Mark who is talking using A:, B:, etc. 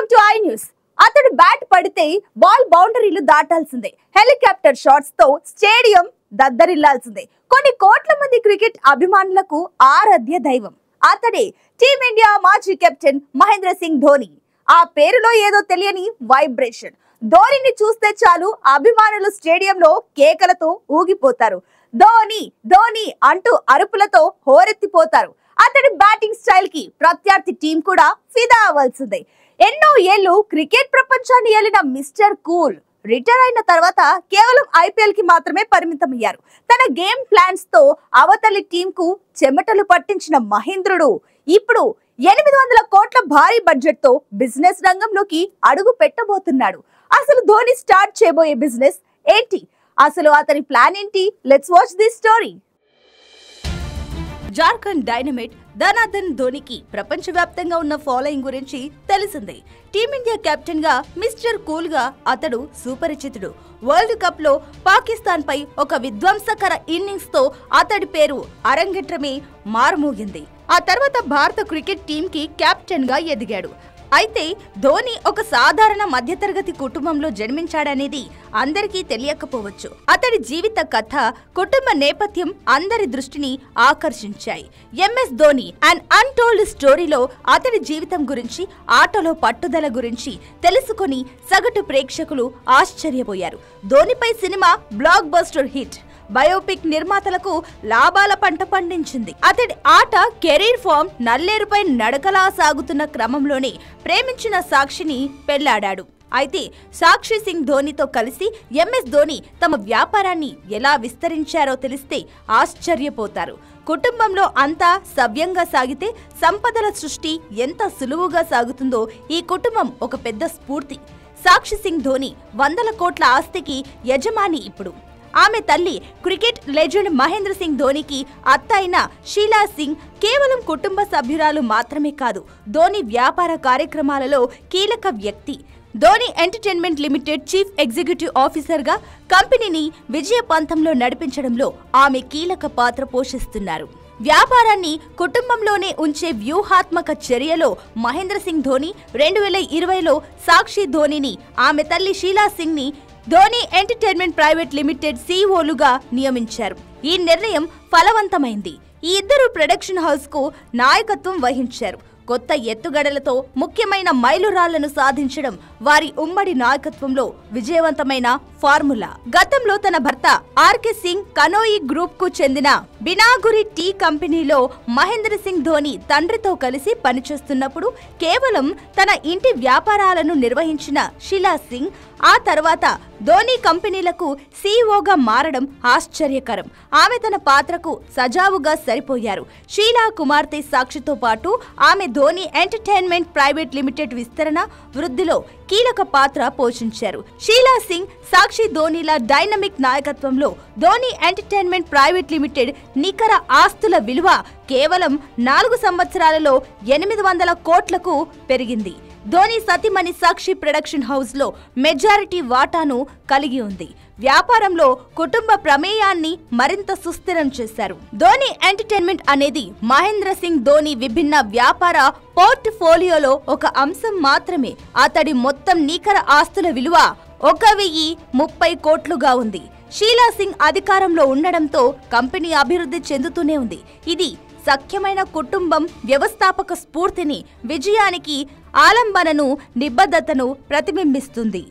A: to I news అతడు bat పడితే ball బౌండరీలు దాటాల్సిందే హెలికాప్టర్ షాట్స్ తో స్టేడియం దద్దరిల్లాల్సిందే కొన్ని కోట్ల మంది క్రికెట్ అభిమానులకు ఆరాధ్య దైవం అతడే టీమిండియా మాజీ కెప్టెన్ మహేంద్ర సింగ్ ధోని ఆ పేరులో ఏదో తెలియని వైబ్రేషన్ ధోనిని చూస్తే చాలు అభిమానులు స్టేడియంలో కేకలతో ఊగిపోతారు ధోని ధోని అంటూ అరుపులతో హోరెత్తిపోతారు అతడి బ్యాటింగ్ స్టైల్ కి ప్రత్యర్థి టీం కూడా ఫిదా అవ్వాల్సిందే ఎన్నో ఏళ్లు క్రికెట్ ప్రపంచాన్ని ఏలిన మిస్టర్ కూల్ రిటైర్ అయిన తర్వాత కేవలం ఐపీఎల్ కి మాత్రమే పరిమితమయ్యారు తన గేమ్ ప్లాన్స్ తో అవతలి టీం కు చెమటలు పట్టించిన మహేంద్రుడు ఇప్పుడు ఎనిమిది వందల కోట్ల భారీ బడ్జెట్ తో బిజినెస్ రంగంలోకి అడుగు పెట్టబోతున్నాడు అసలు ధోని స్టార్ట్ చేయబోయే బిజినెస్ ఏంటి అసలు అతని ప్లాన్ ఏంటి let's watch this story Jharkhand dynamite ధనాధన్ ధోనికి ప్రపంచవ్యాప్తంగా ఉన్న ఫాలోయింగ్ గురించి తెలిసిందే టీమిండియా కెప్టెన్ గా మిస్టర్ కూల్ గా అతడు సుపరిచితుడు వరల్డ్ కప్ లో పాకిస్తాన్ పై ఒక విధ్వంసకర ఇన్నింగ్స్ తో అతడి పేరు అరంగేట్రమే మారుమోగింది ఆ తర్వాత భారత క్రికెట్ టీం కి కెప్టెన్ గా ఎదిగాడు అయితే ధోని ఒక సాధారణ మధ్యతరగతి కుటుంబంలో జన్మించాడనేది అందరికీ తెలియకపోవచ్చు అతడి జీవిత కథ కుటుంబ నేపథ్యం అందరి దృష్టిని ఆకర్షించాయి ఎంఎస్ ధోని అండ్ అన్టోల్డ్ స్టోరీలో అతడి జీవితం గురించి ఆటలో పట్టుదల గురించి తెలుసుకొని సగటు ప్రేక్షకులు ఆశ్చర్యపోయారు ధోనిపై cinema blockbuster hit biopic నిర్మాతలకు లాభాల పంట పండించింది అతడి ఆట కెరీర్ ఫామ్ నల్లేరుపై నడకలా సాగుతున్న క్రమంలోనే ప్రేమించిన సాక్షిని పెళ్లాడాడు అయితే సాక్షి సింగ్ ధోనితో కలిసి ఎంఎస్ ధోని తమ వ్యాపారాన్ని ఎలా విస్తరించారో తెలిస్తే ఆశ్చర్యపోతారు కుటుంబంలో అంతా సవ్యంగా సాగితే సంపదల సృష్టి ఎంత సులువుగా సాగుతుందో ఈ కుటుంబం ఒక పెద్ద స్ఫూర్తి సాక్షి సింగ్ ధోని వందల కోట్ల ఆస్తికి యజమాని ఇప్పుడు ఆమె తల్లి క్రికెట్ లెజెండ్ మహేంద్ర సింగ్ ధోనికి అత్త అయిన షీలా సింగ్ కేవలం కుటుంబ సభ్యురాలు మాత్రమే కాదు ధోని వ్యాపార కార్యక్రమాలలో కీలక వ్యక్తి Dhoni entertainment limited chief executive ఆఫీసర్గా కంపెనీని విజయ పంతంలో నడిపించడంలో ఆమె కీలక పాత్ర పోషిస్తున్నారు వ్యాపారాన్ని కుటుంబంలోనే ఉంచే వ్యూహాత్మక చర్యలో మహేంద్ర సింగ్ ధోని రెండు వేల ఇరవైలో సాక్షి ధోనిని ఆమె తల్లి షీలా సింగ్ ని ధోని ఎంటర్టైన్మెంట్ ప్రైవేట్ లిమిటెడ్ సీఈఓలుగా నియమించారు ఈ నిర్ణయం ఫలవంతమైంది ఈ ఇద్దరు ప్రొడక్షన్ హౌస్ కు నాయకత్వం వహించారు కొత్త ఎత్తుగడలతో ముఖ్యమైన మైలురాళ్లను సాధించడం వారి ఉమ్మడి నాయకత్వంలో విజయవంతమైన ఫార్ములా గతంలో తన భర్త ఆర్కే సింగ్ కనోయి గ్రూప్ కు చెందిన బినాగురి టీ కంపెనీలో మహేంద్ర సింగ్ ధోని తండ్రితో కలిసి పనిచేస్తున్నప్పుడు కేవలం తన ఇంటి వ్యాపారాలను నిర్వహించిన షిలా సింగ్ ఆ తర్వాత ధోని కంపెనీలకు సీఈఓగా మారడం ఆశ్చర్యకరం ఆమె తన పాత్రకు సజావుగా సరిపోయారు షీలా కుమార్తె సాక్షితో పాటు ఆమె ధోని ఎంటర్టైన్మెంట్ ప్రైవేట్ లిమిటెడ్ విస్తరణ వృద్ధిలో కీలక పాత్ర పోషించారు షీలా సింగ్ సాక్షి ధోనిల డైనమిక్ నాయకత్వంలో ధోని ఎంటర్టైన్మెంట్ ప్రైవేట్ లిమిటెడ్ నికర ఆస్తుల విలువ కేవలం నాలుగు సంవత్సరాలలో ఎనిమిది వందల కోట్లకు పెరిగింది ధోని సతీమణి సాక్షి ప్రొడక్షన్ హౌస్ లో మెజారిటీ వాటాను కలిగి ఉంది వ్యాపారంలో కుటుంబ ప్రమేయాన్ని మరింత సుస్థిరం చేశారు ధోని ఎంటర్టైన్మెంట్ అనేది మహేంద్ర సింగ్ ధోని విభిన్న వ్యాపార పోర్ట్ఫోలియోలో ఒక అంశం మాత్రమే అతడి మొత్తం నికర ఆస్తుల విలువ ఒక వెయ్యి ముప్పై కోట్లుగా ఉంది షీలా సింగ్ అధికారంలో ఉండడంతో కంపెనీ అభివృద్ధి చెందుతూనే ఉంది ఇది సఖ్యమైన కుటుంబం వ్యవస్థాపక స్ఫూర్తిని విజయానికి ఆలంబనను నిబద్ధతను ప్రతిబింబిస్తుంది